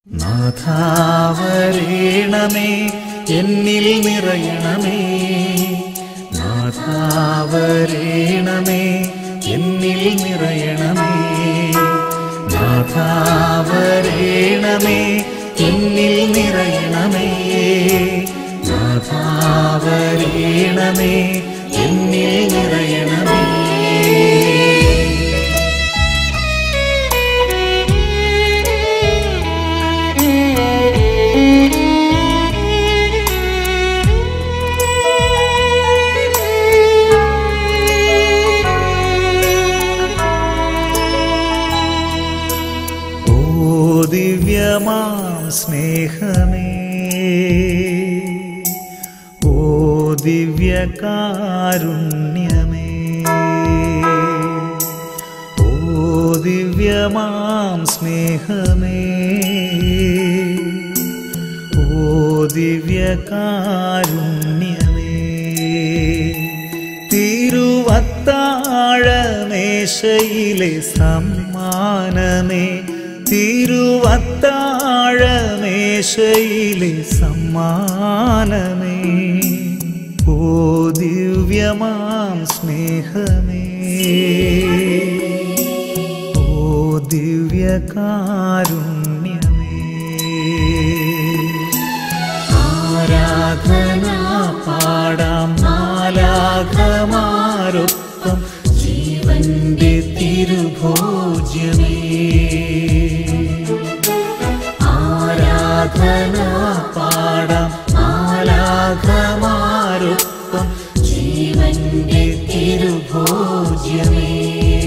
നാഥാവരേണമേ എന്നിൽ നിറയണമേ നാഥാവരേണമേ എന്നിൽ നിറയണമേ നാഥാവരേണമേ എന്നിൽ നിറയണമേ നാഥാവരേണമേ എന്നിൽ നിറയണമേ ഓ ദിവ്യമാം സ്നേഹമേ ഓ ദിവ്യകാരുണ്യമേ ഓ ദിവ്യമാം സ്നേഹമേ ഓ ദിവ്യകാരുണ്യമേ തിരുവത്താഴമേശയിലെ സമ്മാനമേ തിരുവത്താഴമേശയിലെ സമ്മാനമേ ഓ ദിവ്യമാം സ്നേഹമേ ഓ ദിവ്യകാരുണ്യമേ ആരാധന പാടാം മാലാഖമാരൊപ്പം ജീവന്റെ തിരുഭോജ്യമേ ആരാധന പാടാം മാലാഖമാരൊപ്പം ജീവന്റെ തിരുഭോജ്യമേ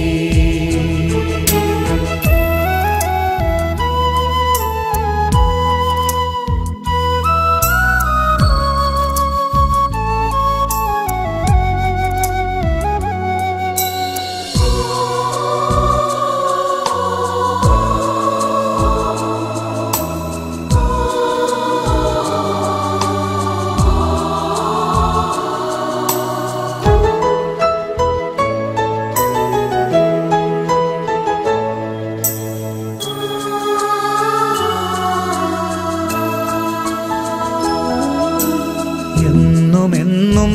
എന്നുമെന്നും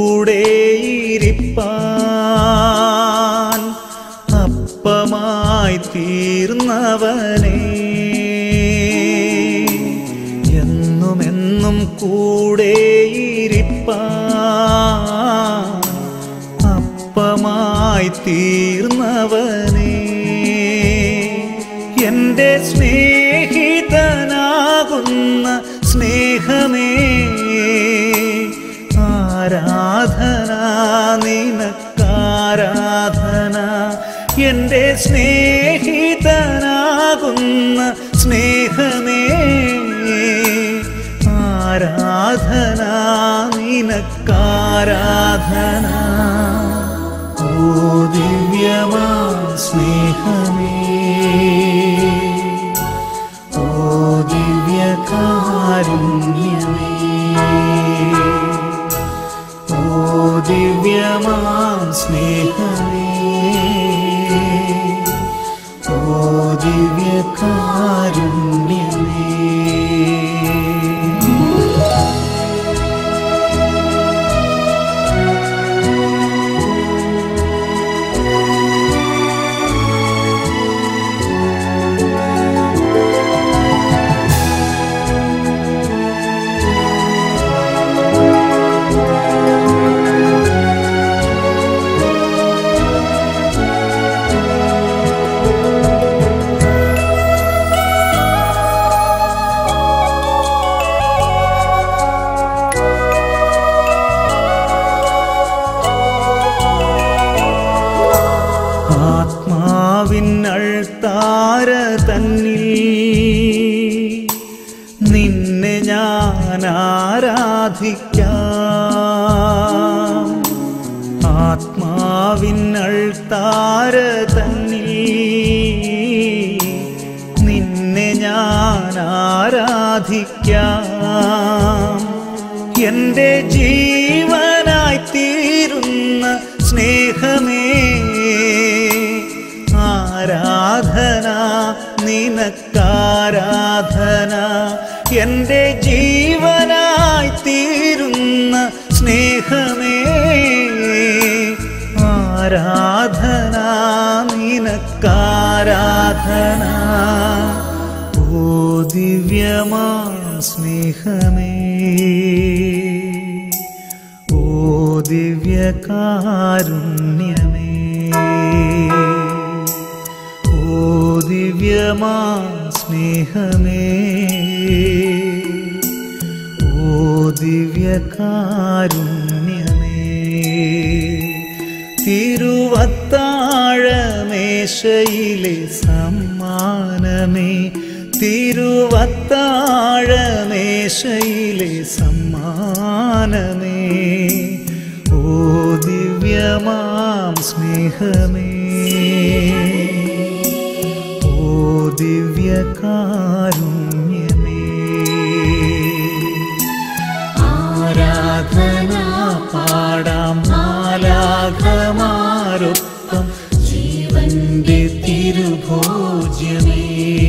കൂടെയിരിപ്പാൻ അപ്പമായി തീർന്നവനെ എന്നുമെന്നും കൂടെയിരിപ്പാൻ അപ്പമായി തീർന്നവനെ എൻ്റെ സ്നേഹിതനാകുന്ന സ്നേഹമേ ആരാധന നിനക്കാരാധന എൻ്റെ സ്നേഹിതനാകുന്ന സ്നേഹമേ ആരാധന നിനക്കാരാധന ഓ ദിവ്യമാ സ്നേഹമേ ഓ ദിവ്യകാരുണ്യമേ ഓ ദിവ്യമാം സ്നേഹമേ ഓ ദിവ്യകാരുണ്യമേ ആത്മാവിനഴ്ത്താര തന്നിൽ നിന്നെ ഞാൻ ആരാധിക്കാം ആത്മാവിനഴ്ത്താര തന്നിൽ നിന്നെ ഞാൻ ആരാധിക്കാം എൻ്റെ ജീവനായി തീരുന്ന സ്നേഹമേ ആരാധന നിനക്കാരാധന എൻ്റെ ജീവനായി തീരുന്ന സ്നേഹമേ ആരാധന നിനക്കാരാധന ഓ ദിവ്യമാം സ്നേഹമേ ഓ ദിവ്യകാരുണ്യമേ ഓ ദിവ്യമാം സ്നേഹമേ ഓ ദിവ്യകാരുണ്യമേ തിരുവത്താഴമേശയിലെ സമ്മാനമേ തിരുവത്താഴമേശയിലെ സമ്മാനമേ ഓ ദിവ്യമാം സ്നേഹമേ ഓ ദിവ്യകാരുണ്യമേ ആരാധന പാടാം മാലാഘമാരൊപ്പം ജീവന്റെ തിരുഭോജ്യമേ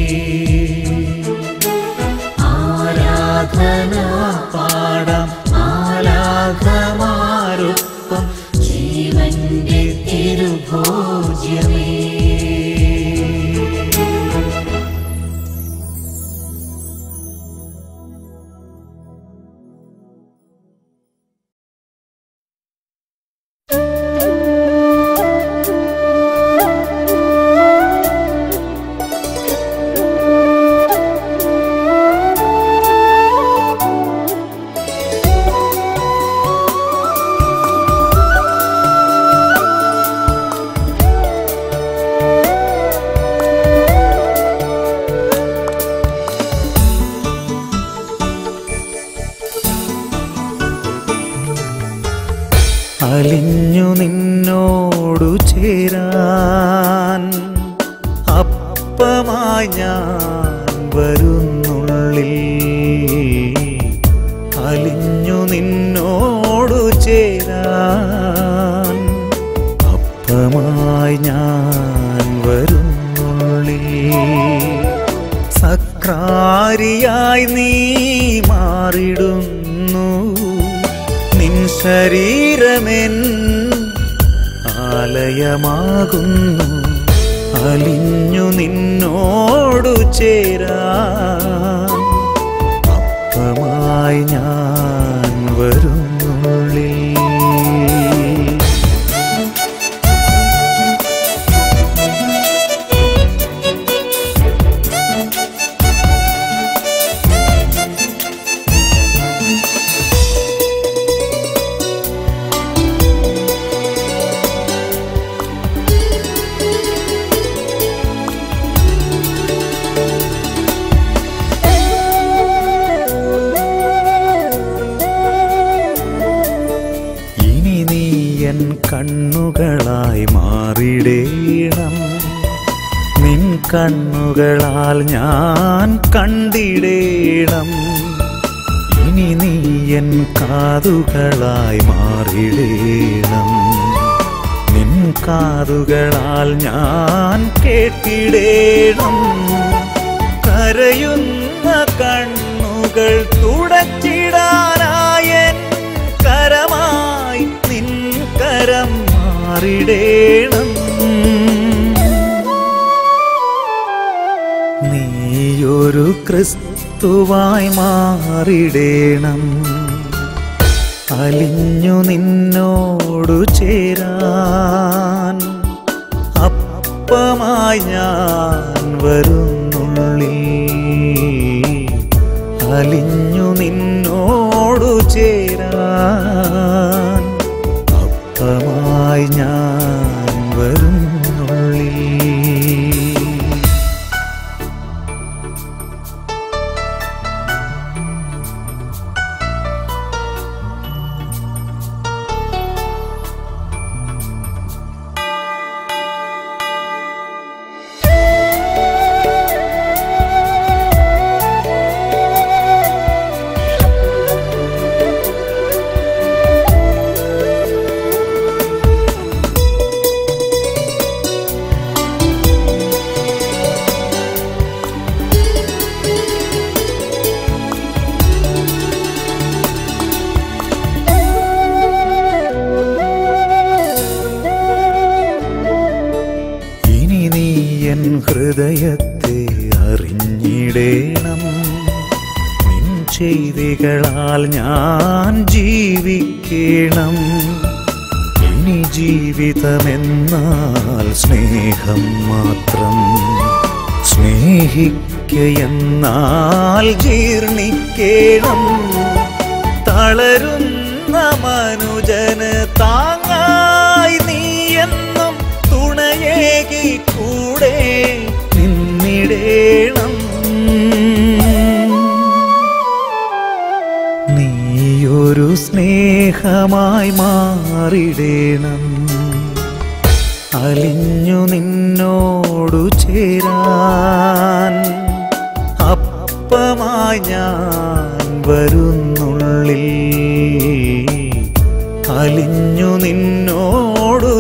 ആരാധന പാടാം മാലാഘമാരൊപ്പം ജീവന്റെ തിരുഭോജ്യമേ അലിഞ്ഞു നിന്നോടു ചേരാൻ അപ്പമായി ഞാൻ വരുന്നുള്ളിൽ അലിഞ്ഞു നിന്നോടു ചേരാൻ അപ്പമായി ഞാൻ വരുന്നുള്ളിൽ സക്രാരിയായി നീ മാറിടുന്നു നിൻ ശരീരമെൻ ആലയമാകുന്നു അലിഞ്ഞു നിന്നോടു ചേരാൻ അപ്പമായി ഞാൻ വരുന്നുള്ളിൽ ഇനി നീ എൻ കണ്ണുകളായി മാറിടേണം നിൻ കണ്ണുകളാൽ ഞാൻ കണ്ടിടേണം ഇനി നീ എൻ കാതുകളായി മാറിടേണം നിൻ കാതുകളാൽ ഞാൻ കേട്ടിടേണം കരയുന്ന കണ്ണുകൾ തുടച്ചിടാനായൻ കരമായി നിൻ കരം മാറിടേണം നീയൊരു ക്രിസ്തുവായി മാറിടേണം അലിഞ്ഞു നിന്നോടു ചേരാൻ അപ്പമായി ഞാൻ വരുന്നുള്ളിൽ അലിഞ്ഞു നിന്നോടു ചേരാൻ അപ്പമായി ഞാൻ വരുന്നുള്ളിൽ യേശുവേ നിന്നിടേണം നിൻ ചെയ്തികളാൽ ഞാൻ ജീവിക്കണം ഇനി ജീവിതമെന്നാൽ സ്നേഹം മാത്രം സ്നേഹിക്കയെന്നാൽ ജീർണിക്കണം തളരുന്ന മനുജന് താങ്ങായി നീ എന്നും തുണയേകി കൂടെ നിന്നിടേണം നീയൊരു സ്നേഹമായി മാറിടേണം അലിഞ്ഞു നിന്നോടു ചേരാൻ അപ്പമായി ഞാൻ വരുന്നുള്ളിൽ അലിഞ്ഞു നിന്നോടു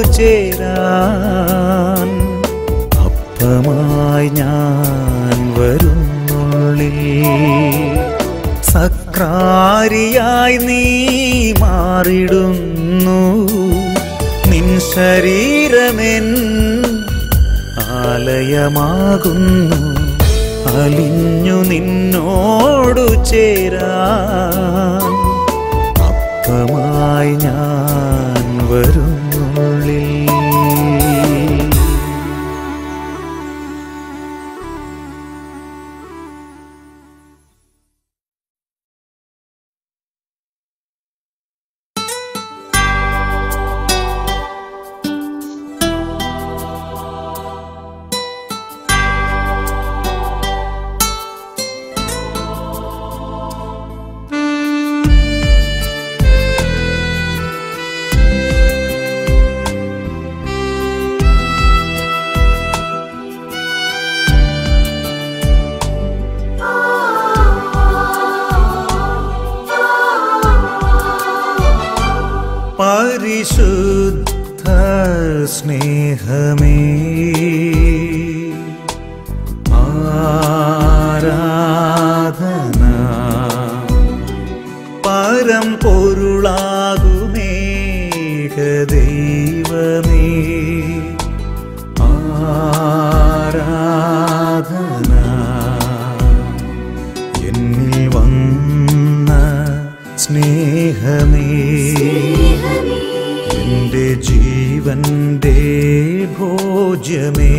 ചേരാൻ അപ്പമായി ഞാൻ വരുന്നുള്ളിൽ സക്രാരിയായി നീ മാറിടുന്നു നിൻ ശരീരമെൻ ആലയമാകുന്നു അലിഞ്ഞു നിന്നോടു ചേരാൻ അപ്പമായി ഞാൻ വരുന്നുള്ളിൽ പരിശുദ്ധ സ്നേഹമേ ആരാധന പരം പൊരുളാകുമേക ദൈവമേ ആരാധന എന്നിൽ വന്ന സ്നേഹമേ എൻ്റെ ജീവന്റെ ഭോജ്യമേ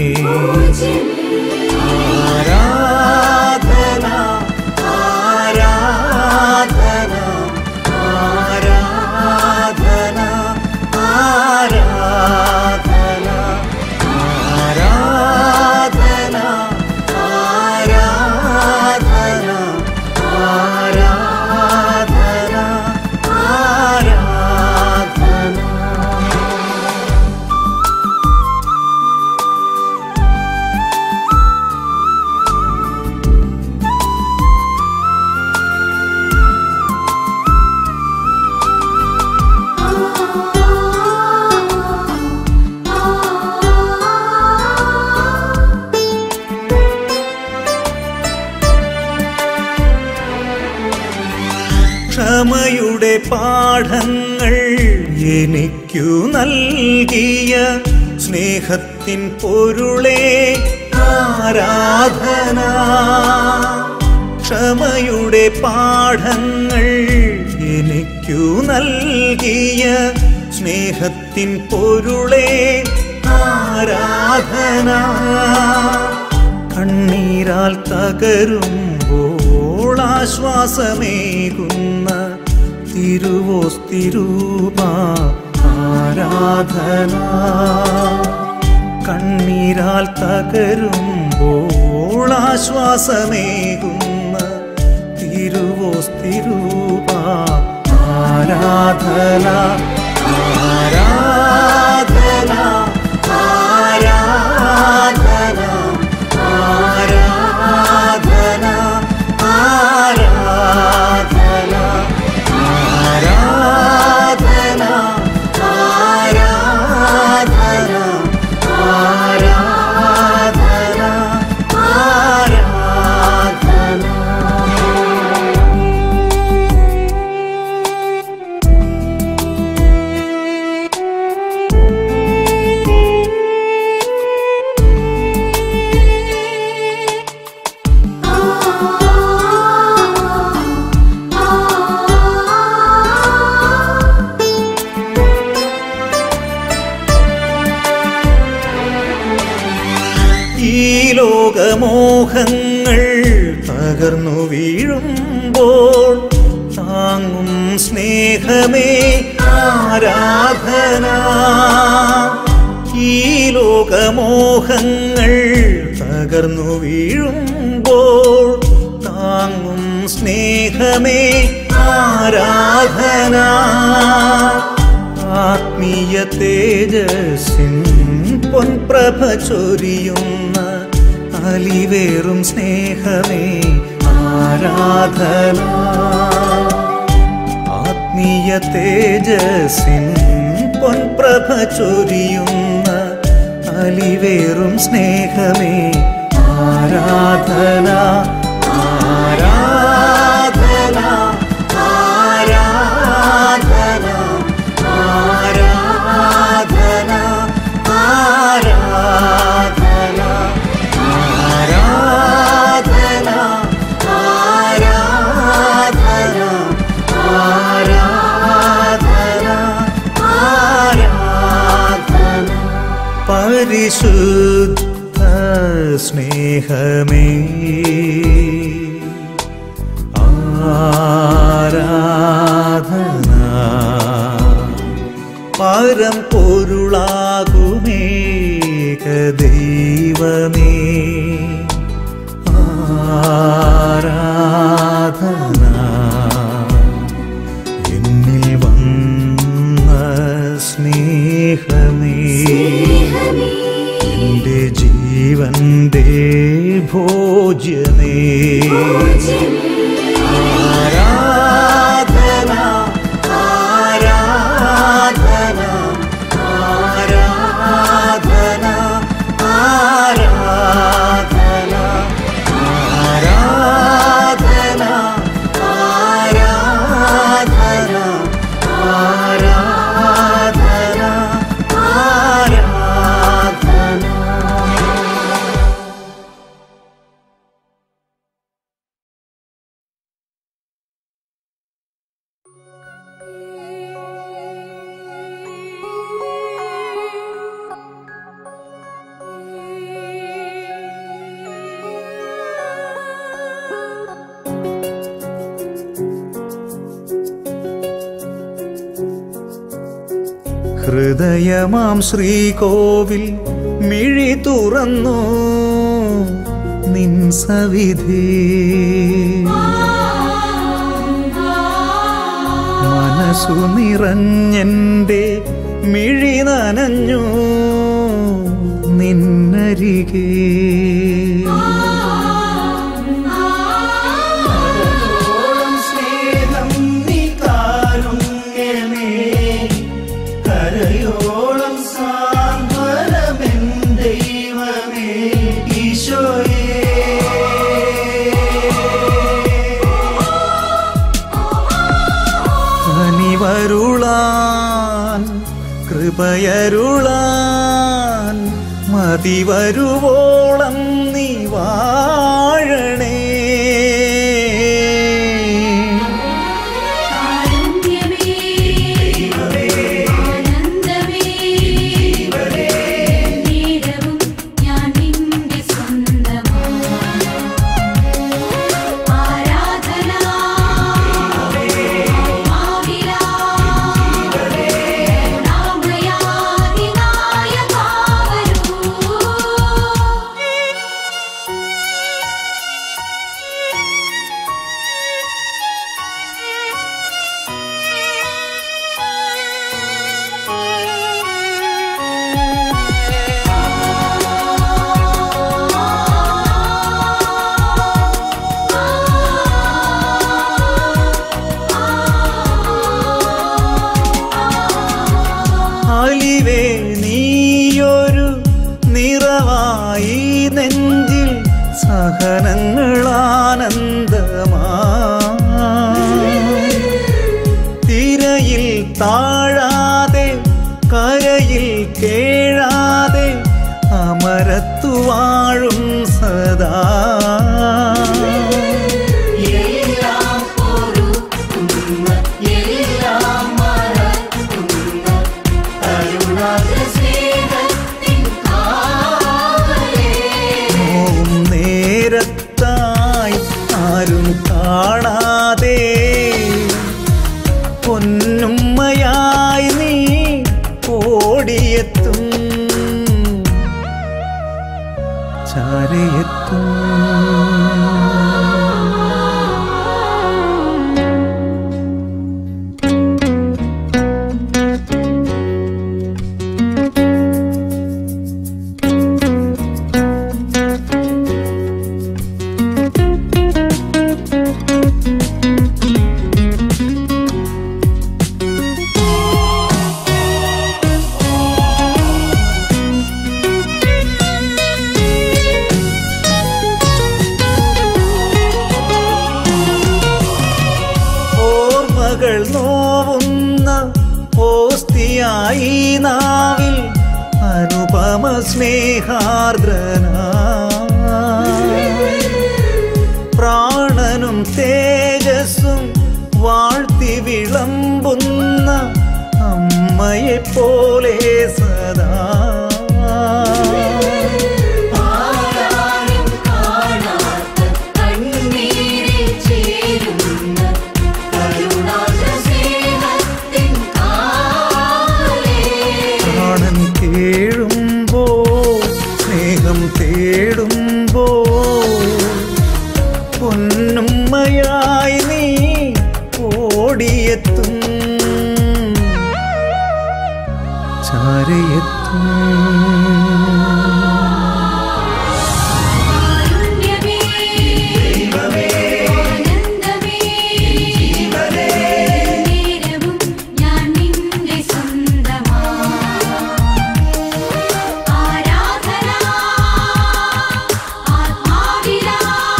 ആരാധന ആരാധന ആരാധന ആരാധന ആരാധന ആരാധന ആരാധന ആരാധന ക്ഷമയുടെ പാഠങ്ങൾ എനിക്കു നൽകിയ സ്നേഹത്തിൻ പൊരുളേ ആരാധന ക്ഷമയുടെ പാഠങ്ങൾ എനിക്കു നൽകിയ സ്നേഹത്തിൻ പൊരുളേ ആരാധന കണ്ണീരാൽ തകരുമ്പോൾ ആശ്വാസമേകുന്ന തിരുവോസ്തിരൂപ ആരാധന കണ്ണീരാൽ തകരുമ്പോൾ ആശ്വാസമേകുന്ന തിരുവോസ്തിരൂപ ആരാധന ആരാധന ആരാധന ആരാധന ആരാധന ആരാധന ആരാധന ആരാധന ആരാധന തകർന്നു വീഴുമ്പോൾ താങ്ങും സ്നേഹമേ ആരാധന ഈ ലോകമോഹങ്ങൾ തകർന്നു വീഴുമ്പോൾ താങ്ങും സ്നേഹമേ ആരാധന ആത്മീയ തേജസ്സിൻ പൊൻപ്രഭ ചൊരിയുന്ന അലിവേറും സ്നേഹമേ ആരാധന ആത്മീയ തേജസ്സിൻ പൊൻപ്രഭ ചൊരിയുന്ന അലിവേറും സ്നേഹമേ ആരാധന ആരാധന ആരാധന ആരാധന ആരാധന ആരാധന ആരാധന ആരാധന ആരാധന പരിശുദ്ധ സ്നേഹമേ ആരാധന പരം പൊരുളാകുമേക ദൈവമേ ആരാധന എന്നിൽ വന്ന സ്നേഹമേ എൻ്റെ ജീവന്റെ ഭോജ്യമേ ആരാധന ആരാധന ആരാധന ആരാധന ആരാധന ആരാധന ആരാധന ആരാധന ഹൃദയമാം ശ്രീകോവിൽ മിഴി തുറന്നു നിൻ സവിധേ മനസ്സു നിറഞ്ഞെന്റെ മിഴി നനഞ്ഞു നിന്നരികേ കരയോളം സ്നേഹം നീ കാരുണ്യമേ കരയോളം സാന്ത്വനമെൻ ദൈവമേ ഈശോയേ കനിവരുളാൻ കൃപയരുളാൻ മതിവരുവോളം നീ വാഴണേ കാരുണ്യമേ ആനന്ദമേ നേരവും ഞാൻ നിന്റെ സ്വന്തമാണ് ആരാധന മാവിലാ നാമയാതിനായകാവരൂ അലിവേ നീയൊരു നിറവായി നെഞ്ചിൽ സഹനങ്ങളാനന്ദമാ തിരയിൽ താഴാതെ കരയിൽ കേഴാതെ അമരത്തു വാഴും സദാ എല്ലാം പൊറുക്കുന്ന എല്ലാം മറക്കുന്ന കരുണാക സ്നേഹത്തിൻ കാവലേ നോവും നേരത്തായി ആത്മാക്കൾ നോവുന്ന ഓസ്തിയായി നാവിൽ അനുപമ സ്നേഹാർദ്രന പ്രാണനും തേജസ്സും വാഴ്ത്തി വിളമ്പുന്ന അമ്മയെ പോലെ സദാ ആരാരും കാണാത്ത കണ്ണീരിൽ ചേരുന്ന കരുണാർദ്ര സ്നേഹത്തിൻ കാലേ പ്രാണൻ കേഴുമ്പോ സ്നേഹം തേടുമ്പോ പൊന്നുമ്മയായി നീ ഓടിയെത്തും ചാരയെത്തും കാരുണ്യമേ ആനന്ദമേ നേരവും ഞാൻ നിന്റെ സ്വന്തമാ ആരാധന ആത്മാവിലാ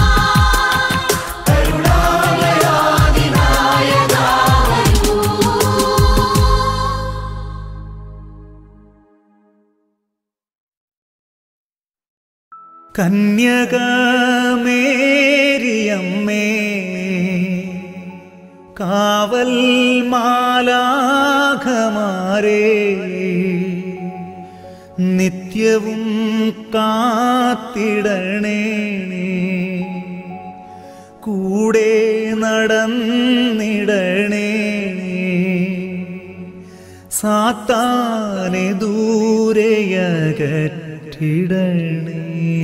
കന്യകമേരിയമ്മേ കാവൽ മാലാഖമാരേ നിത്യവും കാത്തിടണേ കൂടെ നടന്നിടണേ സാത്താനെ ദൂരെയകറ്റിടണേ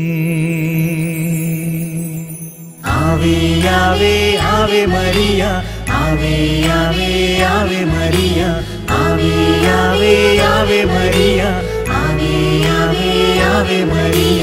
ആവേ ആവേ ആവേ മരിയ ആവേ ആവേ ആവേ മരിയ ആവേ ആവേ ആവേ മരിയ ആവേ ആവേ ആവേ മരിയ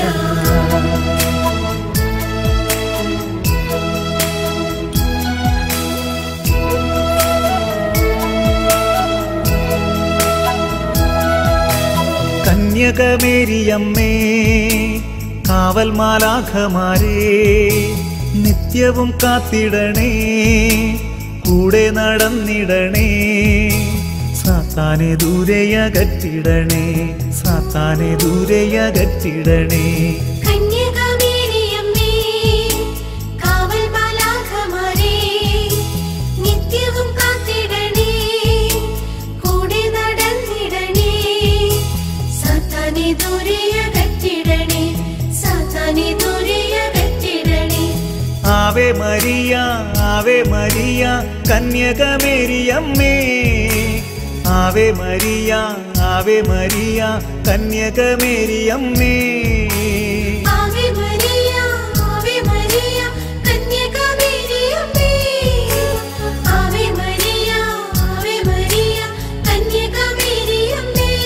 കന്യകമേരിയമ്മേ കാവൽ മാലാഖമാരേ നിത്യവും കാത്തിടണേ കൂടെ നടന്നിടണേ സാത്താനെ ദൂരെയകറ്റിടണേ സാത്താനെ ദൂരെയകറ്റിടണേ കന്യകമേരിയമ്മേ കാവൽ മാലാഖമാരേ നിത്യവും കാത്തിടണേ കൂടെ നടന്നിടണേ സാത്താനെ ദൂരെയകറ്റിടണേ സാത്താനെ ദൂരെയകറ്റിടണേ ആവേ മരിയ ആവേ മരിയ കന്യകമേരിയമ്മേ ആവേ മരിയ ആവേ മരിയ കന്യകമേരിയമ്മേ ആവേ മരിയ ആവേ മരിയ കന്യകമേരിയമ്മേ ആവേ മരിയ ആവേ മരിയ കന്യകമേരിയമ്മേ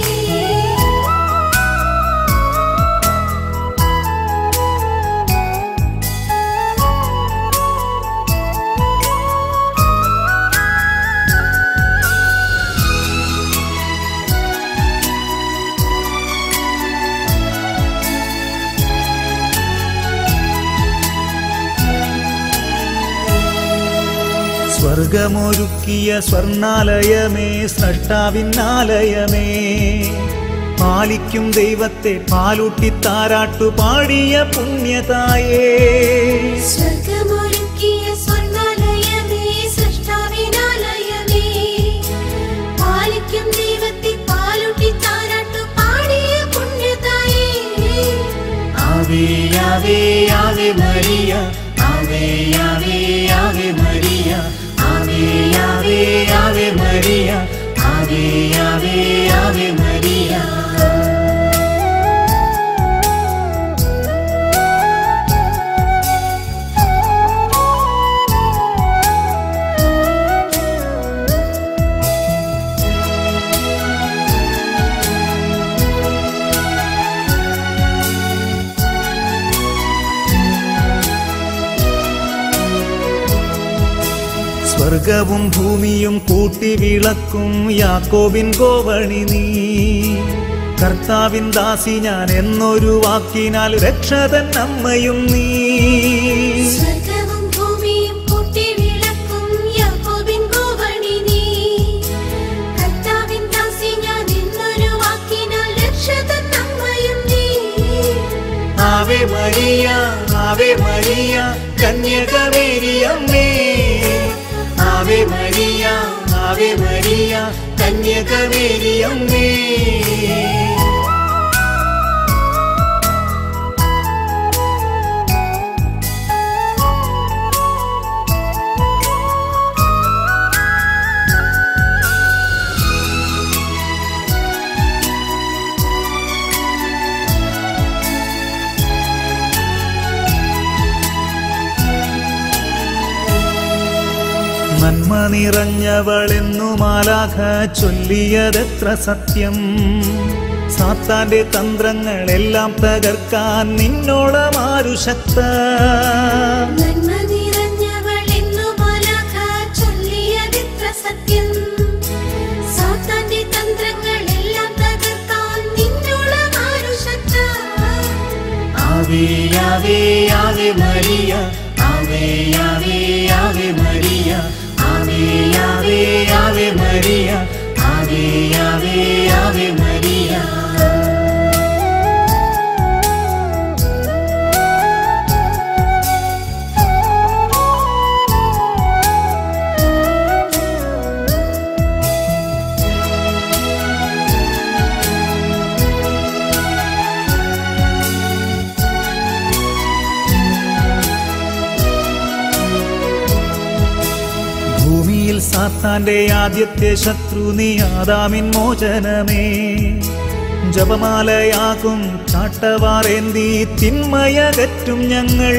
സ്വർഗമൊരുക്കിയ സ്വർണാലയമേ സ്രഷ്ടാവിന്നാലയമേ പാലിക്കും ദൈവത്തെ പാലൂട്ടി താരാട്ടു പാടിയ പുണ്യതായേ സ്വർഗമൊരുക്കിയ സ്വർണ്ണാലയമേ സൃഷ്ടാവിനാലയമേ പാലിക്കും ദൈവത്തെ പാലൂട്ടി താരാട്ടു പാടിയ പുണ്യതായേ ആവേ ആവേ ആവേ മരിയ ആവേ ആവേ ആവേ മരിയ ആവേ ആവേ ആവേ മരിയ ആവേ ആവേ ആവേ മരിയ സ്വർഗവും ഭൂമിയും കൂട്ടി വിളക്കും യാക്കോബിൻ കോവണി നീ കർത്താവിൻ ദാസി ഞാൻ എന്നൊരു വാക്കിനാൽ രക്ഷതൻ അമ്മയും നീ സ്വർഗവും ഭൂമിയും കൂട്ടി വിളക്കും യാക്കോബിൻ കോവണി ആവേ മരിയ കന്യകമേരിയമ്മേ ആവേ മരിയ ആവേ മരിയ കന്യകമേരിയമ്മേ നന്മ നിറഞ്ഞവളെന്നു മാലാഖ ചൊല്ലിയതെത്ര സത്യം സാത്താന്റെ തന്ത്രങ്ങളെല്ലാം തകർക്കാൻ നിന്നോളമാരു ശക്ത നന്മ നിറഞ്ഞവളെന്നു മാലാഖ ചൊല്ലിയതെത്ര സത്യം സാത്താന്റെ തന്ത്രങ്ങളെല്ലാം തകർക്കാൻ നിന്നോളം ആരു ശക്ത ആവേ ആവേ ആവേ മരിയ ആവേ ആവേ ആവേ മരിയ ആവേ ആവേ ആവേ മരിയ ആവേ ആവേ ആവേ മരിയ ഭൂമിയിൽ സാത്താന്റെ ആദ്യത്തെ ശത്രു നീ ആദാമിൻ മോചനമേ ജപമാലയാകും ചാട്ടവാറേന്തി തിന്മയകറ്റും ഞങ്ങൾ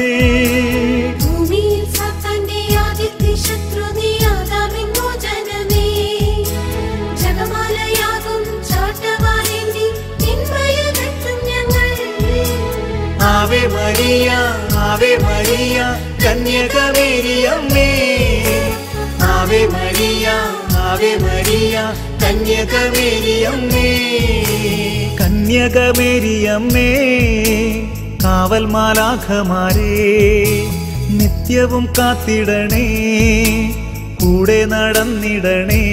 ഭൂമിയിൽ സാത്താന്റെ ആദ്യത്തെ ശത്രു നീ ആദാമിൻ മോചനമേ ജപമാലയാകും ചാട്ടവാറേന്തി തിന്മയകറ്റും ഞങ്ങൾ ആവേ മരിയ ആവേ മരിയ കന്യകമേരിയമ്മേ ആവേ മരിയ ആവേ മരിയ കന്യകമേരിയമ്മേ കന്യകമേരിയമ്മേ കാവൽ മാലാഖമാരേ നിത്യവും കാത്തിടണേ കൂടെ നടന്നിടണേ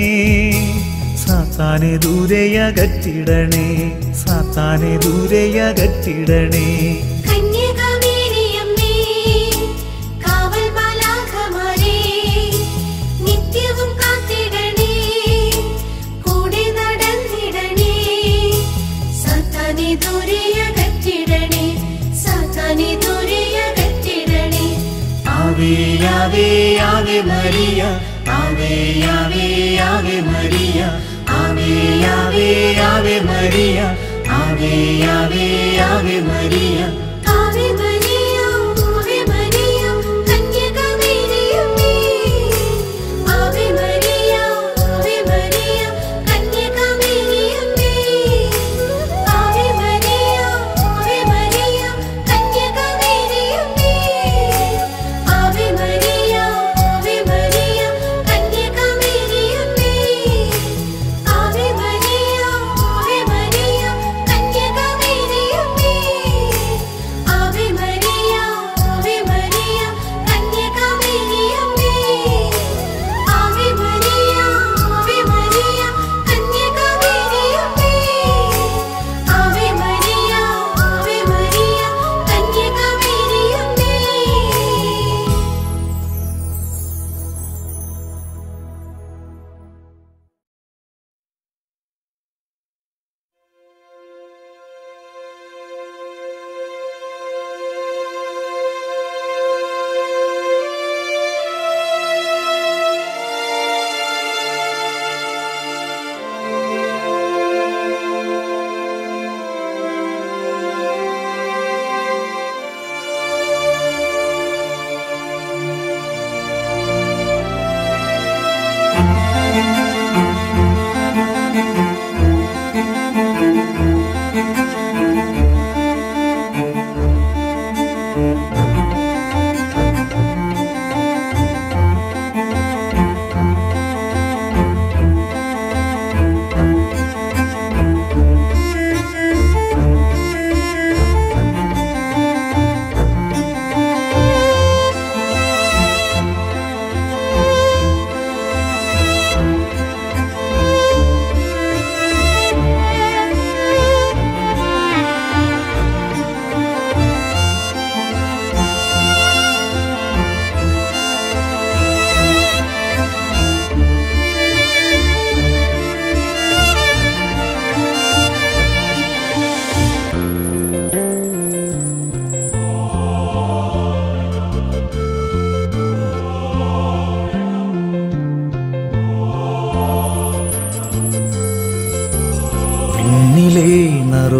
സാത്താനെ ദൂരെയകറ്റിടണേ സാത്താനെ ദൂരെയകറ്റിടണേ കന്യകമേരിയമ്മേ കാവൽ മാലാഖമാരേ നിത്യവും കാത്തിടണേ കൂടെ നടന്നിടണേ സാത്താനെ ദൂരെയകറ്റിടണേ സാത്താനെ ദൂരെയകറ്റിടണേ ആവേ ആവേ ആവേ മരിയ ആവേ ആവേ ആവേ മരിയ ആവേ ആവേ ആവേ മരിയ ആവേ ആവേ ആവേ മരിയ ആവേ മരിയ ആവേ മരിയ കന്യകമേരിയമ്മേ ആവേ മരിയ ആവേ മരിയ കന്യകമേരിയമ്മേ ആവേ മരിയ ആവേ മരിയ കന്യകമേരിയമ്മേ ആവേ മരിയ ആവേ മരിയ കന്യകമേരിയമ്മേ ആവേ മരിയ ആവേ മരിയ കന്യകമേരിയമ്മേ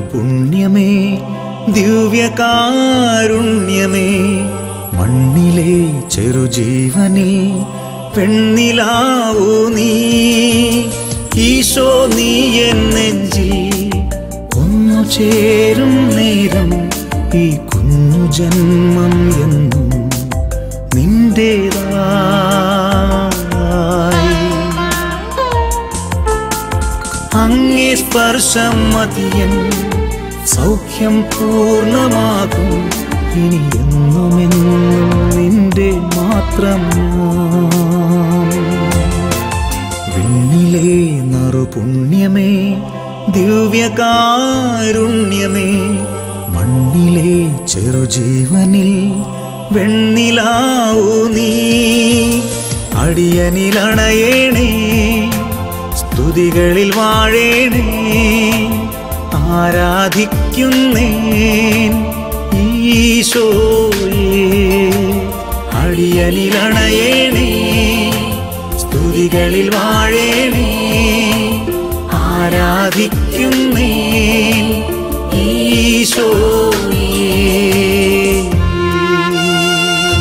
പുണ്യമേ ദിവ്യകാരുണ്യമേ മണ്ണിലെ ചെറുജീവനിൽ പെണ്ണിലാവൂ നീ ഈശോ നീ എൻ നെഞ്ചിൽ ഒന്നു ചേരും നേരം ഈ കുഞ്ഞു ജന്മം എന്നും നിന്റേതായി അങ്ങേ സ്പർശം മതിയൻ സൗഖ്യം പൂർണ്ണമാകും ഇനി എന്നുമെന്നും നിന്റെ മാത്രം ഞാൻ വിണ്ണിലെ നറുപുണ്യമേ ദിവ്യകാരുണ്യമേ മണ്ണിലെ ചെറുജീവനിൽ വെണ്ണിലാവൂ നീ അടിയനിലണയേണേ സ്തുതികളിൽ വാഴേണേ ആരാധിക്കുന്നേൻ ഈശോയേ അടിയനിലണയേണേ സ്തുതികളിൽ വാഴേണേ ആരാധിക്കുന്നേ ഈശോയേ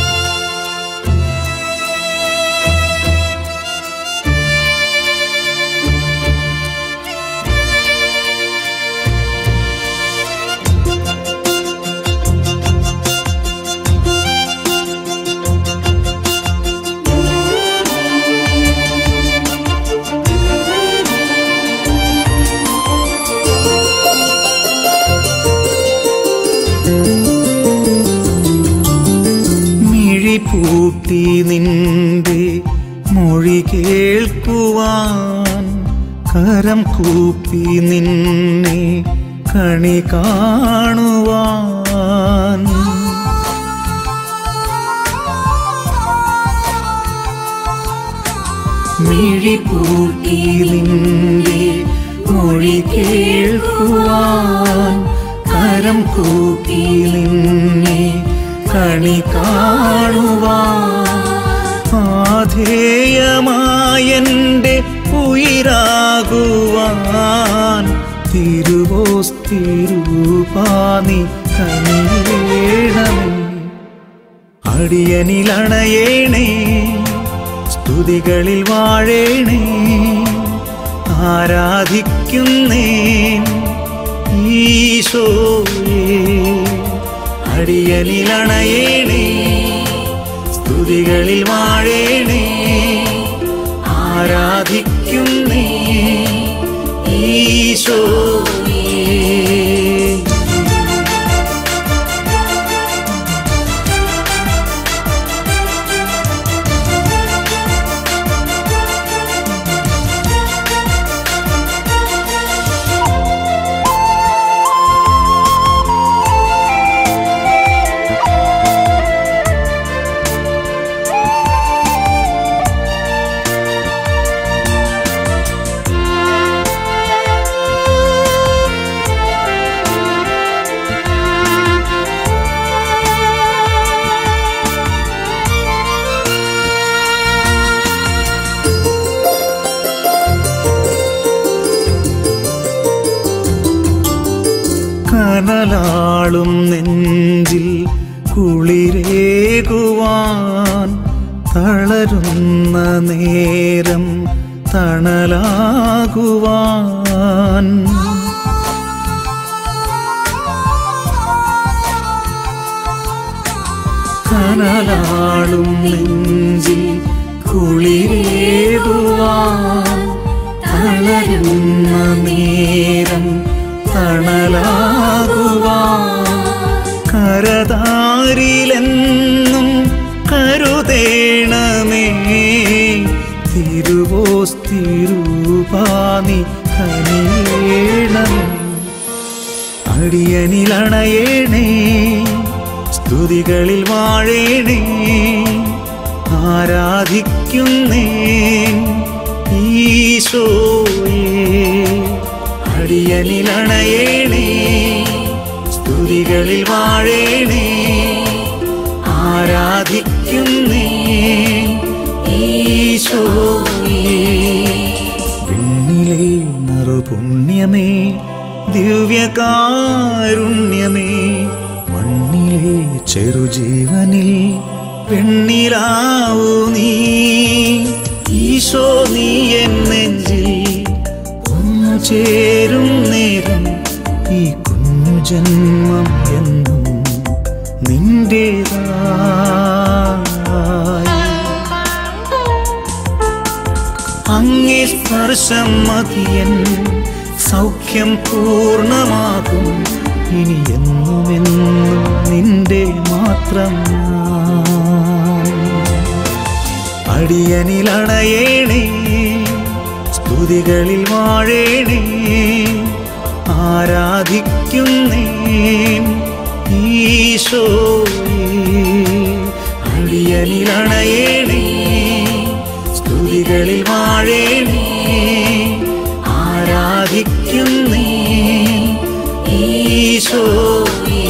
മിഴി പൂട്ടി നിന്റെ മൊഴി കേൾക്കുവാൻ കരം കൂപ്പി നിന്നെ കണി കാണുവാൻ മിഴി പൂട്ടി നിന്റെ മൊഴി കേൾക്കുവാൻ കരം കൂപ്പി നിന്നെ കണി കാണുവാൻ ആധേയമായന്റെ ഉയരാകുവാൻ തിരുവോസ് തിരുപാനി കനിയേണമേ അടിയനിലണയേണേ സ്തുതികളിൽ വാഴേണേ ആരാധിക്കുന്നേൻ ഈശോയേ അടിയനിലണയേണേ സ്തുതികളിൽ വാഴേണേ ആരാധിക്കുന്നേ ഈശോയേ കനലാളും നെഞ്ചിൽ കുളിരേകുവാൻ തളരുന്ന നേരം തണലാകുവാൻ കനലാളും നെഞ്ചിൽ കുളിരേകുവാൻ തളരുന്ന നേരം തണലാകുവാൻ കരതാരിലെന്നും കരുതേണമേ തിരുവോസ് തിരുപാനി കനിയേണമേ അടിയനിലണയേണേ സ്തുതികളിൽ വാഴേണേ ആരാധിക്കുന്നേ ഈശോയേ അടിയനിലണയേണേ സ്തുതികളിൽ വാഴേണേ ആരാധിക്കുന്നേ ഈശോയേ വിണ്ണിലെ നറുപുണ്യമേ ദിവ്യകാരുണ്യമേ മണ്ണിലെ ചെറുജീവനിൽ പെണ്ണിലാവൂ നീ ഈശോ നീ എൻ നെഞ്ചിൽ ഒന്നു ചേരും നേരം ഈ കുഞ്ഞു ജന്മം എന്നും നിന്റേതായി അങ്ങേ സ്പർശം മതിയൻ സൗഖ്യം പൂർണ്ണമാകും ഇനി എന്നുമെന്നും നിന്റെ മാത്രം ഞാൻ. അടിയനിലണയേണേ സ്തുതികളിൽ വാഴേണേ ആരാധിക്കുന്നേ ഈശോയേ അടിയനിലണയേണേ സ്തുതികളിൽ വാഴേണേ ആരാധിക്കുന്നേ ഈശോയേ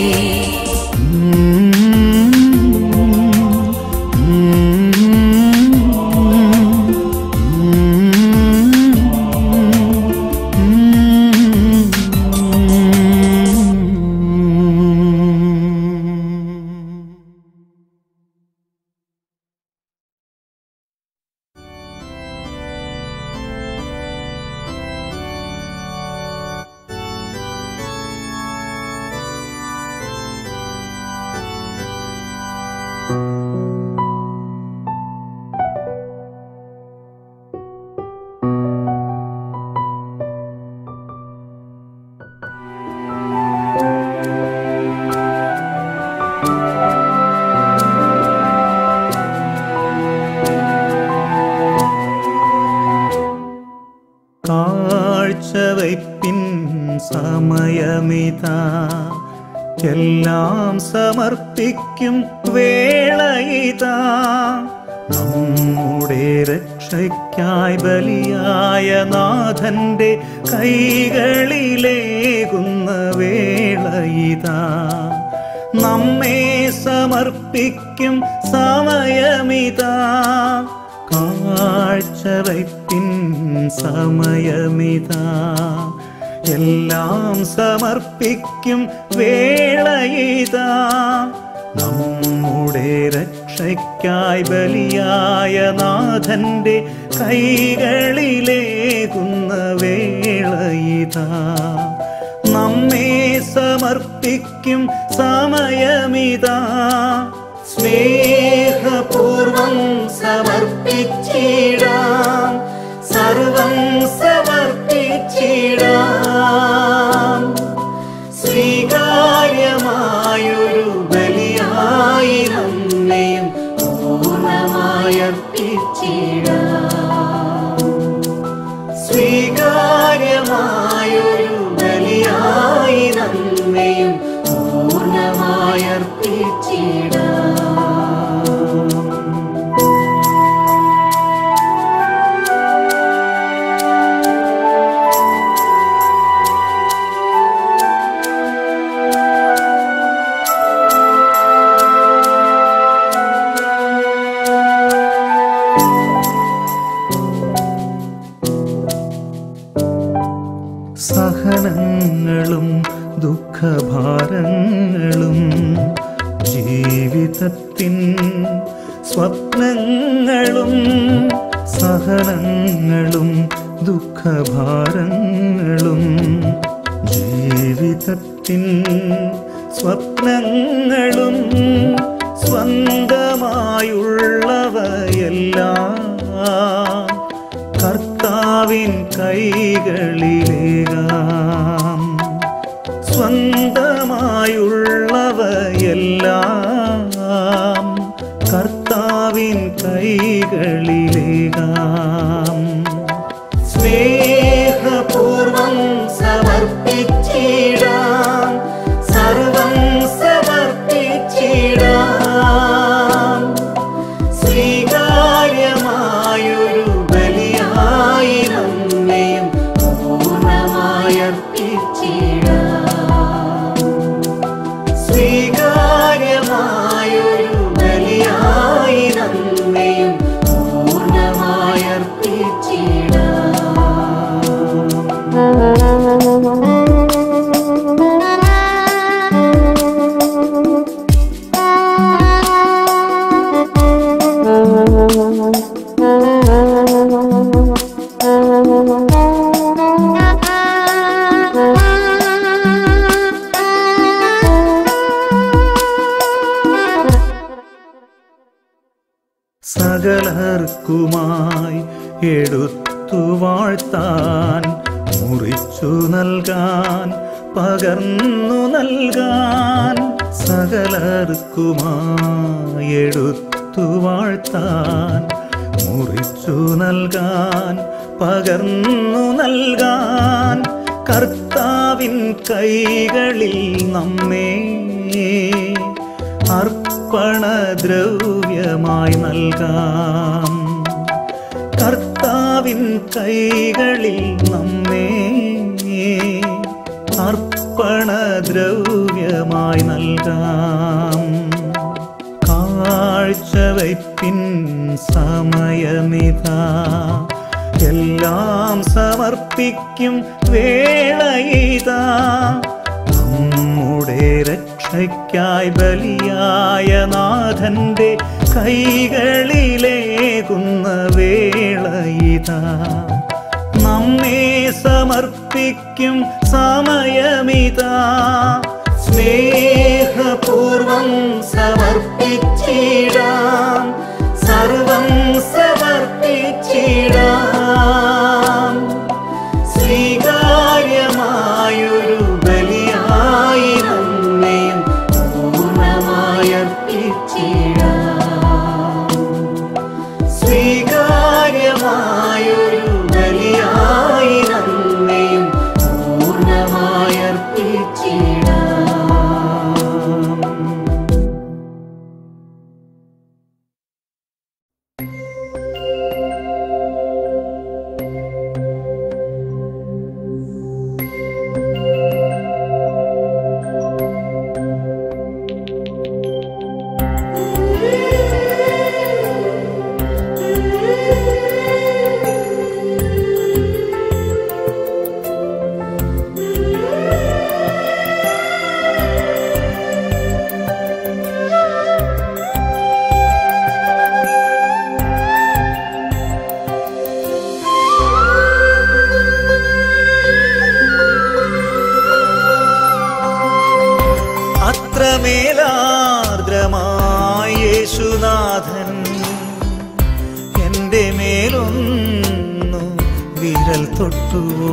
കാഴ്ചവയ്പ്പിൻ സമയമിതാ എല്ലാം സമർപ്പിക്കും വേളയിതാ നമ്മുടെ രക്ഷയ്ക്കായി ബലിയായ നാഥന്റെ കൈകളിലേകുന്ന വേളയിതാ നമ്മെ സമർപ്പിക്കും സമയമിതാ കാഴ്ചവയ്പ്പിൻ സമയമിതാ എല്ലാം സമർപ്പിക്കും വേളയിതാ നമ്മുടെ രക്ഷയ്ക്കായി ബലിയായ നാഥന്റെ കൈകളിലേകുന്ന വേളയിതാ നമ്മെ സമർപ്പിക്കും സമയമിതാ സ്നേഹപൂർവം സമർപ്പിച്ചിടാം സർവം സമർപ്പിച്ചിടാം സ്വീകാര്യമായൊരു ബലിയായി നമ്മയും പൂർണ്ണമായർപ്പിച്ചിടാം സ്വീകാര്യമായൊരു ബലിയായി നമ്മയും പൂർണ്ണമായർപ്പിച്ചിടാം സഹനങ്ങളും ദുഃഖഭാരങ്ങളും ജീവിതത്തിൻ സ്വപ്നങ്ങളും സഹനങ്ങളും ദുഃഖഭാരങ്ങളും ജീവിതത്തിൻ സ്വപ്നങ്ങളും സ്വന്തമായുള്ളവയെല്ലാം കർത്താവിൻ കൈകളിലേകാം സ്വന്തമായുള്ളവയെല്ലാം കർത്താവിൻ കൈകളിലേകാം സ്നേഹപൂർവം സമർപ്പിച്ചിടാം സർവം സമർപ്പിച്ചിടാം സ്വീകാര്യമായൊരു ബലിയായി നമ്മയും പൂർണ്ണമായർപ്പിച്ചിടാം സ്വീകാര്യമായൊരു ബലിയായി നമ്മയും പൂർണ്ണമായർപ്പിച്ചിടാം സകലർക്കുമായി എടുത്തു വാഴ്ത്താൻ മുറിച്ചു നൽകാൻ പകർന്നു നൽകാൻ സകലർക്കുമായി എടുത്തു വാഴ്ത്താൻ മുറിച്ചു നൽകാൻ പകർന്നു നൽകാൻ കർത്താവിൻ കൈകളിൽ നമ്മെ അർപ്പണദ്രവ്യമായി നൽകാം കർത്താവിൻ കൈകളിൽ നമ്മെ അർപ്പണദ്രവ്യമായി നൽകാം കാഴ്ചവയ്പ്പിൻ സമയമിതാ എല്ലാം സമർപ്പിക്കും വേളയിതാ നമ്മുടെ രക്ഷയ്ക്കായി ബലിയായ നാഥന്റെ കൈകളിലേകുന്ന വേളയിതാ നമ്മെ സമർപ്പിക്കും സമയമിതാ സ്നേഹപൂർവം സമർപ്പിച്ചിടാം സർവം സമർപ്പിച്ചിടാം സ്വീകാര്യമായൊരു ബലിയായി നമ്മയും പൂർണ്ണമായി അർപ്പിച്ചിടാം സ്വീകാര്യമായൊരു ബലിയായി നമ്മയും പൂർണ്ണമായി അർപ്പിച്ചിടാം അത്രമേലാർദ്രമായ യേശുനാഥൻ എൻ്റെ മേലൊന്നു വിരൽ തൊട്ടുവോ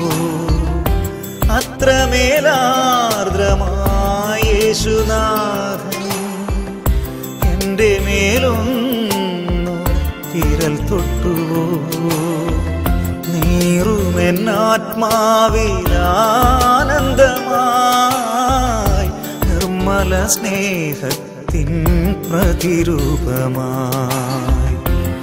അത്രമേലാർദ്രമായ യേശുനാഥൻ എൻ്റെ മേലൊന്നു വിരൽ തൊട്ടുവോ നീറുമെന്നാത്മാവിലാനന്ദമായി നിർമ്മല സ്നേഹത്തിൻ പ്രതിരൂപമായി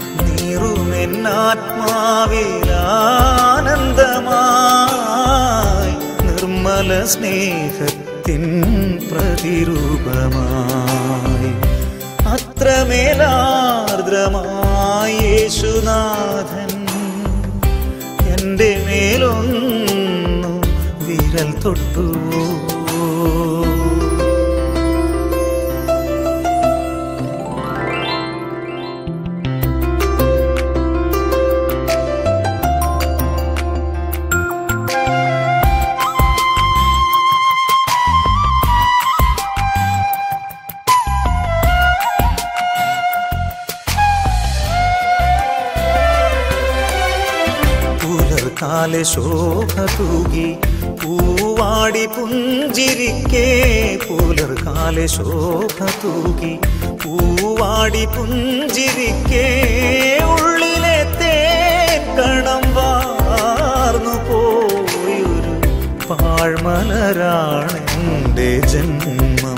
നീറുമെന്നാത്മാവിലാനന്ദമായി നിർമ്മല സ്നേഹത്തിൻ പ്രതിരൂപമായി അത്രമേലാർദ്രമായി യേശുനാഥൻ എൻ്റെ മേലൊന്നു വിരൽ തൊട്ടുവോ പുലർക്കാല ശോഭ തൂകി പൂവാടി പുഞ്ചിരിക്കേ പുലർക്കാല ശോഭ തൂകി പൂവാടി പുഞ്ചിരിക്കേ ഉള്ളിലെ തേൻ കണം വാർന്നു പോയൊരു പാഴ്മലരാണെൻ്റെ ജന്മം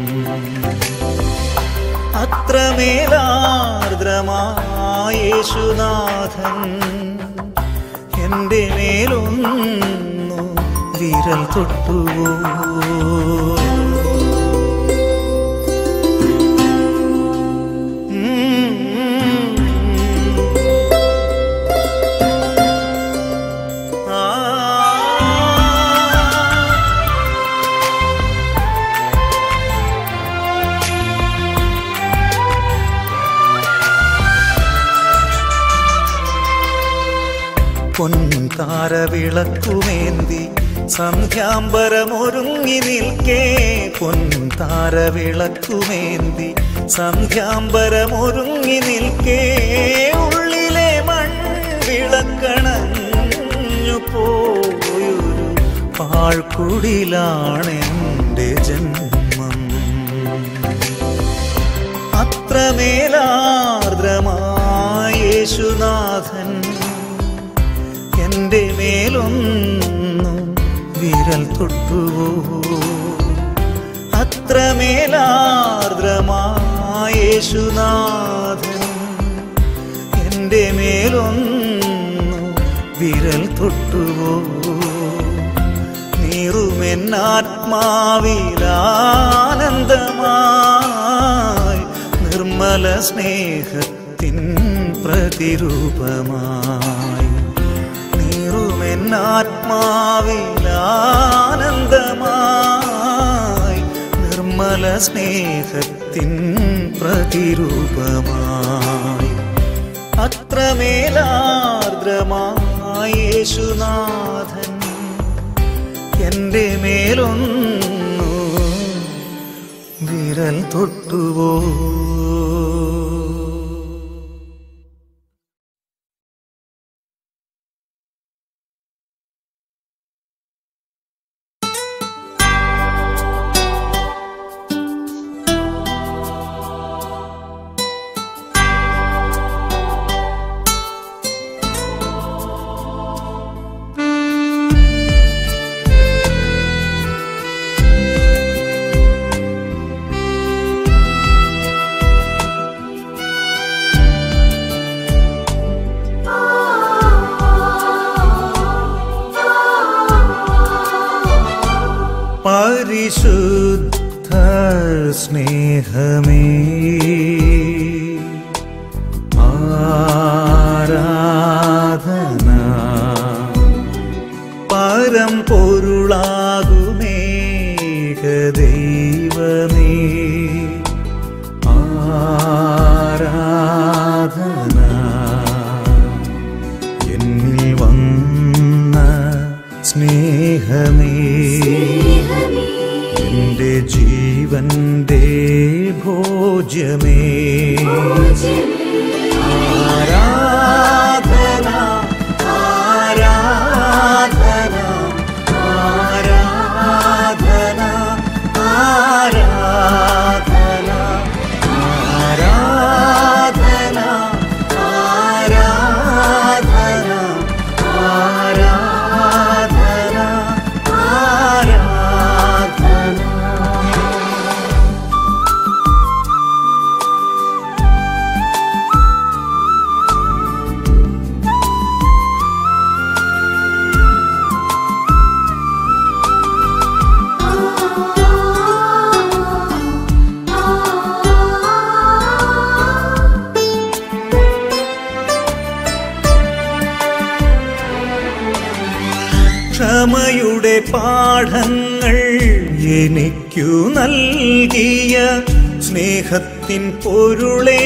അത്രമേലാർദ്രമായേശുനാഥൻ എൻ്റെ മേലൊന്നു വിരൽ തൊട്ടുവോ ആ പൊൻതാരവിളക്കുമേന്തി സന്ധ്യാംബരമൊരുങ്ങി നിൽക്കേ പൊൻതാരവിളക്കുമേന്തി സന്ധ്യാംബരമൊരുങ്ങി നിൽക്കേ ഉള്ളിലെ മൺവിളക്കണഞ്ഞു പോയൊരു പാഴ്ക്കുടിലാണെൻ്റെ ജന്മം അത്രമേലാർദ്രമായ യേശുനാഥൻ എൻ്റെ മേലൊന്നു വിരൽ തൊട്ടുവോ അത്രമേലാർദ്രമായ യേശുനാഥൻ എൻ്റെ മേലൊന്നു വിരൽ തൊട്ടുവോ നീറുമെന്നാത്മാവിലാനന്ദമായി നിർമ്മല സ്നേഹത്തിൻ പ്രതിരൂപമായി നീറുമെന്നാത്മാവിലാനന്ദമായി നിർമ്മല സ്നേഹത്തിൻ പ്രതിരൂപമായി അത്രമേലാർദ്രമായ യേശുനാഥൻ എൻ്റെ മേലൊന്നു വിരൽ തൊട്ടുവോ പരിശുദ്ധ സ്നേഹമേ ആരാധന പരം പൊരുളാകുമേക ദൈവമേ ആരാധന എന്നിൽ വന്ന സ്നേഹമേ എന്റെ ജീവന്റെ ഭോജ്യമേ ആരാധന ആരാധന ആരാധന ആരാധന ആരാധന ആരാധന ആരാധന ആരാധന ക്ഷമയുടെ പാഠങ്ങൾ എനിക്കു നൽകിയ സ്നേഹത്തിൻ പൊരുളേ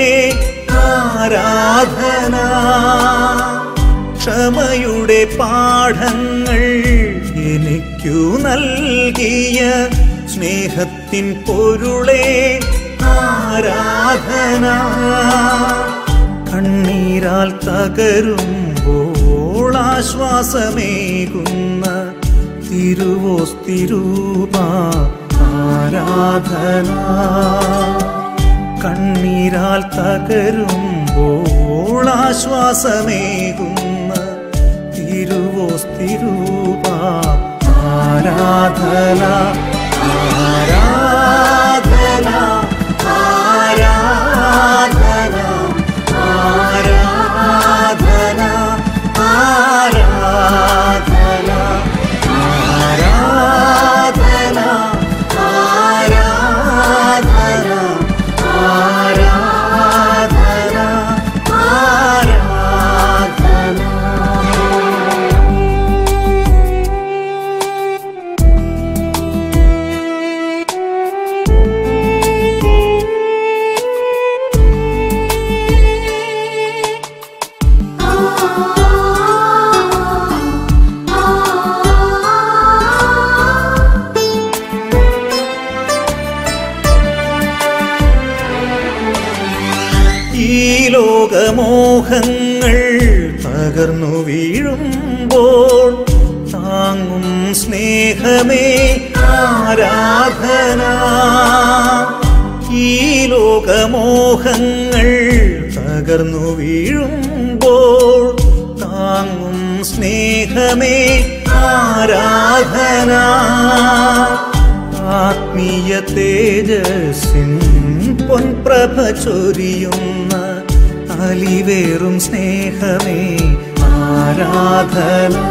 ആരാധന ക്ഷമയുടെ പാഠങ്ങൾ എനിക്കു നൽകിയ സ്നേഹത്തിൻ പൊരുളേ ആരാധന കണ്ണീരാൽ തകരുമ്പോൾ ആശ്വാസമേകുന്ന തിരുവോസ്തിരൂപ ആരാധന കണ്ണീരാൽ തകരുമ്പോൾ ആശ്വാസമേകുന്ന തിരുവോസ്തിരൂപ ആരാധന ആരാധന ആരാധന ആരാധന ആരാധന ആരാധന ആരാധന ആരാധന ആരാധന ഈ ലോകമോഹങ്ങൾ തകർന്നു വീഴുമ്പോൾ താങ്ങും സ്നേഹമേ ആരാധന ഈ ലോകമോഹങ്ങൾ തകർന്നു വീഴുമ്പോൾ താങ്ങും സ്നേഹമേ ആരാധന ആത്മീയ തേജസ്സിൻ പൊൻപ്രഭ ചൊരിയുന്ന അലിവേറും സ്നേഹമേ ആരാധന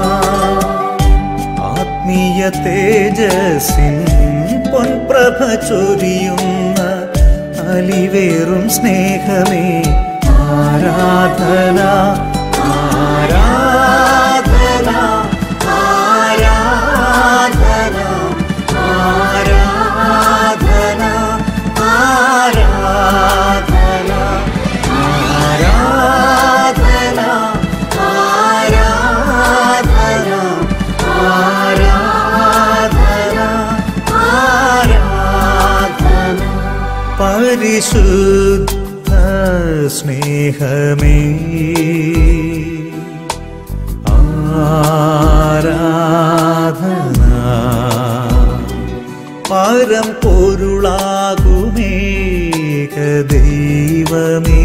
ആത്മീയ തേജസ്സിൻ പൊൻപ്രഭ ചൊരിയുന്ന അലിവേറും സ്നേഹമേ ആരാധന ആരാധന ആരാധന ആരാധന ആരാധന ആരാധന ആരാധന ആരാധന ആരാധന പരിശുദ്ധ സ്നേഹമേ ആരാധന പരം പൊരുളാകുമേക ദൈവമേ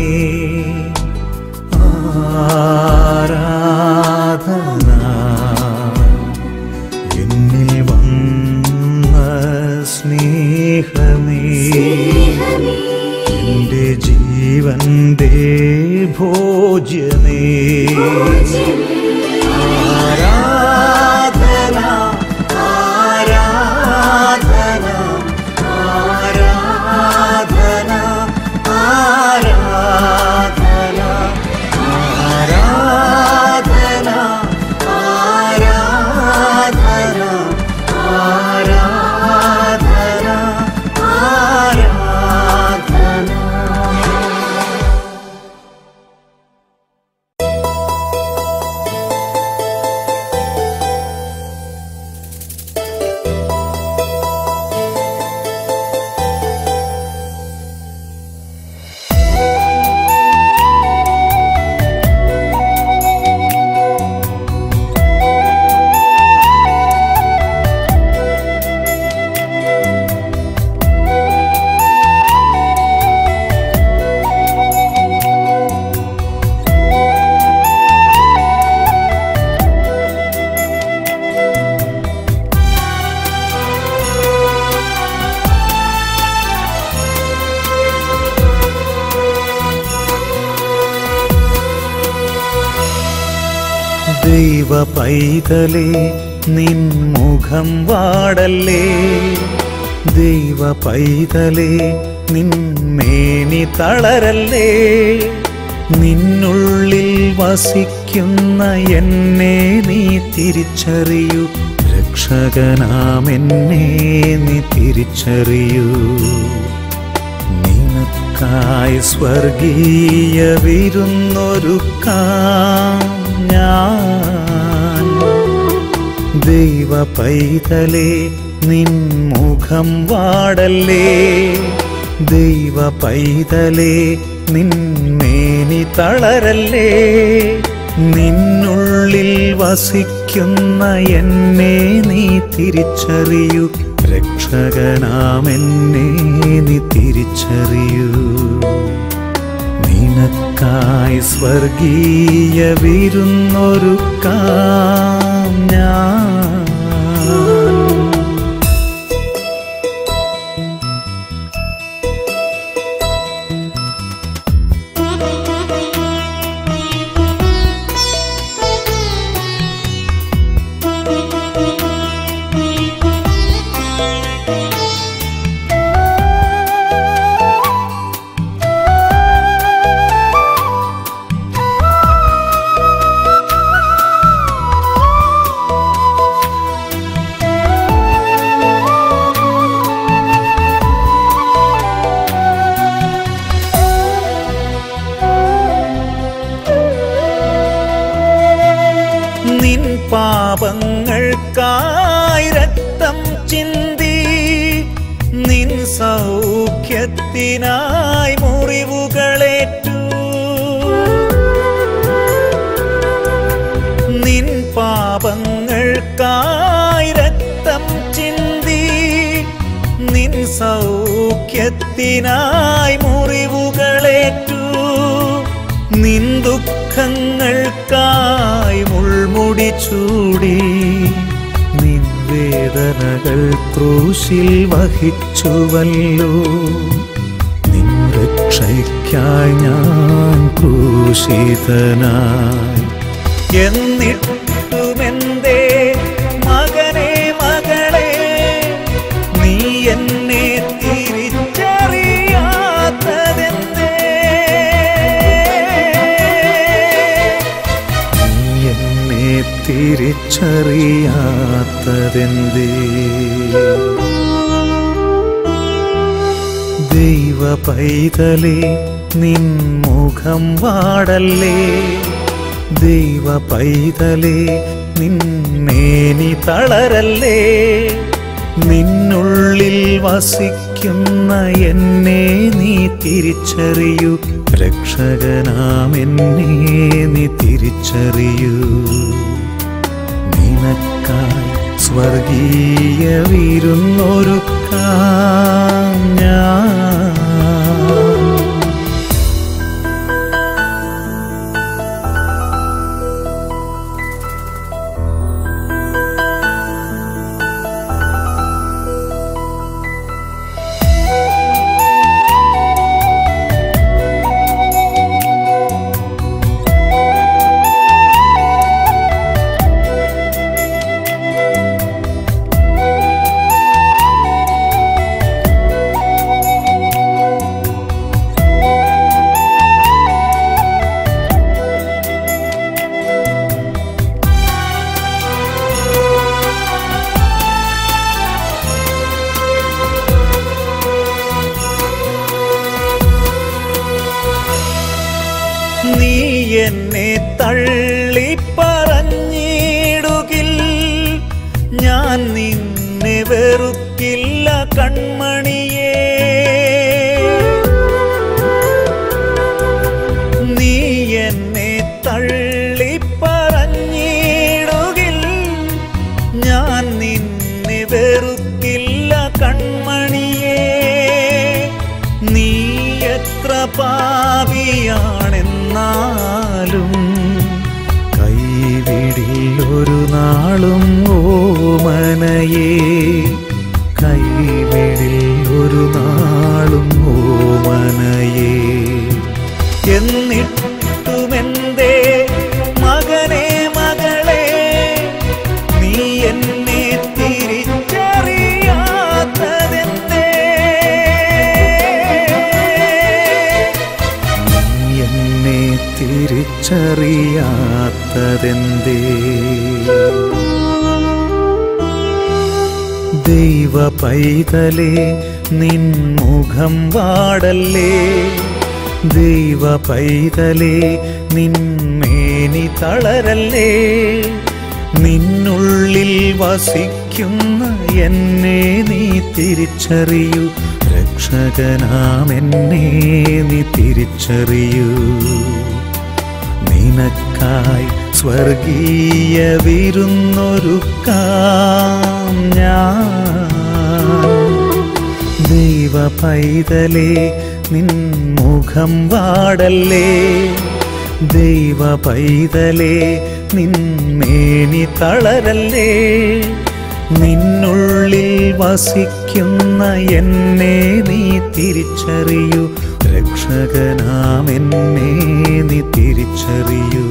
ആരാധന എന്നിൽ വന്ന സ്നേഹമേ എന്റെ ജീവന്റെ ഭോജ്യമേ ആരാധന ആരാധന ആരാധന ആരാധന ആരാധന ആരാധന ആരാധന ആരാധന ദൈവ പൈതലേ നിൻ മുഖം വാടല്ലേ ദൈവ പൈതലേ നിൻ മേനി തളരല്ലേ നിന്നുള്ളിൽ വസിക്കുന്ന എന്നെ നീ തിരിച്ചറിയൂ രക്ഷകനാം എന്നെ നീ തിരിച്ചറിയൂ നിനക്കായി സ്വർഗീയ വിരുന്നൊരുക്കാം ഞാൻ ദൈവ പൈതലേ നിൻ മുഖം വാടല്ലേ ദൈവ പൈതലേ നിന്മേനി തളരല്ലേ നിന്നുള്ളിൽ വസിക്കുന്ന എന്നെ നീ തിരിച്ചറിയൂ രക്ഷകനാം എന്നെ നീ തിരിച്ചറിയൂ നിനക്കായി സ്വർഗീയ വിരുന്നൊരുക്കാം ഞാൻ നിൻ പാപങ്ങൾക്കായി രക്തം ചിന്തി നിൻ സൗഖ്യത്തിനായി മുറിവുകളേറ്റു പാപങ്ങൾക്കായി രക്തം ചിന്തി നിൻ സൗഖ്യത്തിനായി മുറിവുകളേറ്റു നിൻ ദുഃഖങ്ങൾക്കായി മുൾമുടി ചൂടി നിൻ വേദനകൾ ക്രൂശിൽ വഹിച്ചുവല്ലോ നിൻ രക്ഷയ്ക്കായി ഞാൻ ക്രൂശിതനായി എന്നിട്ടുമെന്തേ മകനെ മകളെ നീ എന്നെ തിരിച്ചറിയാത്തതെന്തേ നീ എന്നെ തിരിച്ചറിയാത്തതെന്തേ ദൈവ പൈതലേ നിൻ മുഖം വാടല്ലേ ദൈവ പൈതലേ നിന്നേനി തളരല്ലേ നിന്നുള്ളിൽ വസിക്കുന്ന എന്നെ നീ തിരിച്ചറിയൂ രക്ഷകനാം എന്നെ നീ തിരിച്ചറിയൂ നിനക്കായി സ്വർഗീയ വിരുന്നൊരുക്കാം ഞാൻ നീ എന്നെ തള്ളി പറഞ്ഞിടുകിൽ ഞാൻ നിന്നെ വെറുക്കില്ല കൺമണിയേ നീ എന്നെ തള്ളി പറഞ്ഞിടുകിൽ ഞാൻ നിന്നെ വെറുക്കില്ല കൺമണിയേ നീ എത്ര പാപിയാണെന്നാലും കൈവിടിൽ ഒരു നാളും ഓമനയേ കൈവിടിൽ ഒരു നാളും ഓമനയേ എന്നിട്ടുമെന്തേ മകനെ മകളെ നീ എന്നെ തിരിച്ചറിയാത്തതെന്തേ നീ എന്നെ തിരിച്ചറിയാത്തതെന്തേ ദൈവ പൈതലേ നിൻ മുഖം വാടല്ലേ ദൈവ പൈതലേ നിന്മേനി തളരല്ലേ നിന്നുള്ളിൽ വസിക്കുന്ന എന്നെ നീ തിരിച്ചറിയൂ രക്ഷകനാം എന്നെ നീ തിരിച്ചറിയൂ നിനക്കായി സ്വർഗീയ വിരുന്നൊരുക്കാം ഞാൻ ദൈവ പൈതലേ നിൻ മുഖം വാടല്ലേ ദൈവ പൈതലേ നിന്മേനി തളരല്ലേ നിന്നുള്ളിൽ വസിക്കുന്ന എന്നെ നീ തിരിച്ചറിയൂ രക്ഷകനാം എന്നെ നീ തിരിച്ചറിയൂ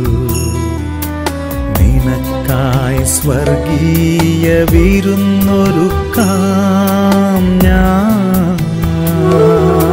നിനക്കായി സ്വർഗീയ വിരുന്നൊരുക്കാം ഞാൻ